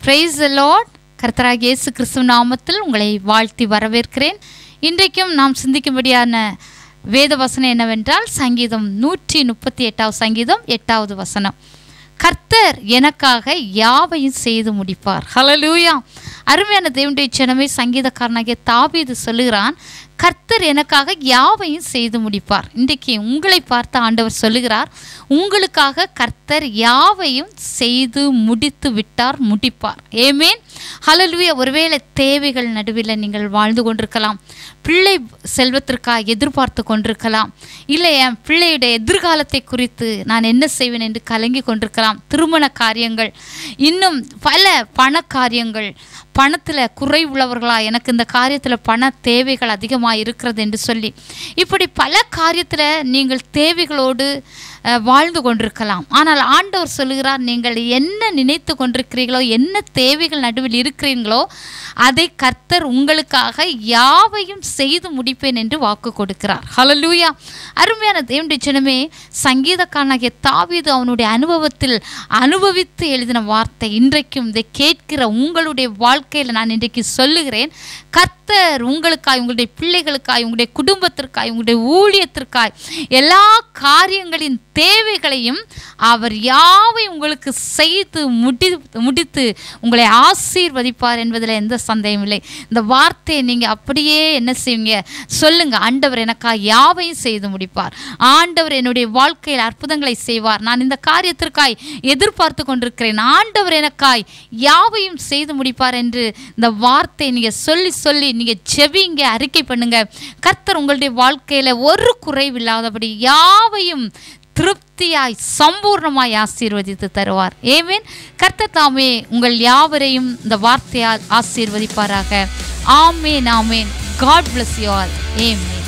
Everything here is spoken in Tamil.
பிரைஸ் லார்ட் கர்த்தராகிய இயேசு கிறிஸ்துவ நாமத்தில் உங்களை வாழ்த்தி வரவேற்கிறேன் இன்றைக்கும் நாம் சிந்திக்கும்படியான வேத வசனம் என்னவென்றால் சங்கீதம் நூற்றி முப்பத்தி எட்டாவது சங்கீதம் எட்டாவது வசனம் கர்த்தர் எனக்காக யாவையும் செய்து முடிப்பார் ஹalleluya அருமையான தேவனுடைய ஜனமே சங்கீதக்காரனாகிய தாவீது சொல்லுகிறான் கர்த்தர் எனக்காக யாவையும் செய்து முடிப்பார் இன்றைக்கு உங்களை பார்த்து ஆண்டவர் சொல்லுகிறார் உங்களுக்காக கர்த்தர் யாவையும் செய்து முடித்து விட்டார் முடிப்பார் ஏமேன் ஹalleluya ஒருவேளை தேவைகள் நடுவில் நீங்கள் வாழ்ந்து கொண்டிருக்கலாம் பிள்ளை செல்வத்திற்காக எதிர்பார்த்து கொண்டிருக்கலாம் இல்லை என் பிள்ளையுடைய எதிர்காலத்தை குறித்து நான் என்ன செய்வேன் என்று கலங்கி கொண்டிருக்கலாம் திருமண காரியங்கள் இன்னும் பல பண காரியங்கள் பணத்தில் குறை உள்ளவர்களா எனக்கு இந்த காரியத்தில் பண தேவைகள் அதிகமாக இருக்கிறது என்று சொல்லி இப்படி பல காரியத்தில் நீங்கள் தேவைகளோடு அஹ், வாழ்ந்து கொண்டிருக்கலாம் ஆனால் ஆண்டவர் சொல்லுகிறார் நீங்கள் என்ன நினைத்து கொண்டிருக்கிறீர்களோ என்ன தேவைகள் நடுவில் இருக்கிறீர்களோ அதை கர்த்தர் உங்களுக்காக யாவையும் செய்து முடிப்பேன் என்று வாக்கு கொடுக்கிறார் ஹalleluya அருமையான தேவனுடைய ஜனமே சங்கீதக்காரனாகிய தாவீது அவனுடைய அனுபவத்தில் அனுபவித்து எழுதின வார்த்தை இன்றைக்கும் இதை கேட்கிற உங்களுடைய வாழ்க்கையில் நான் இன்றைக்கு சொல்லுகிறேன் கர்த்தர் உங்களுக்காய் உங்களுடைய பிள்ளைகளுக்காய் உங்களுடைய குடும்பத்திற்காய் உங்களுடைய ஊழியத்திற்காய் எல்லா காரியங்களின் தேவைகளையும் அவர் யாவை உங்களுக்கு செய்து முடி முடித்து உங்களை ஆசீர்வதிப்பார் என்பதில் எந்த சந்தேகம் இல்லை இந்த வார்த்தையை நீங்கள் அப்படியே என்ன செய்வீங்க சொல்லுங்க ஆண்டவர் எனக்காக யாவையும் செய்து முடிப்பார் ஆண்டவர் என்னுடைய வாழ்க்கையில் அற்புதங்களை செய்வார் நான் இந்த காரியத்திற்காய் எதிர்பார்த்து கொண்டிருக்கிறேன் ஆண்டவர் எனக்காய் யாவையும் செய்து முடிப்பார் என்று இந்த வார்த்தை நீங்கள் சொல்லி சொல்லி நீங்கள் செவிங்க அறிக்கை பண்ணுங்க கர்த்தர் உங்களுடைய வாழ்க்கையில் ஒரு குறைவில்லாதபடி யாவையும் திருப்தியாய் சம்பூர்ணமாய் ஆசீர்வதித்து தருவார் ஏமேன் கர்த்தர் தாமே உங்கள் யாவரையும் இந்த வார்த்தையால் ஆசீர்வதிப்பாராக ஆமேன் ஆமேன் God bless you all amen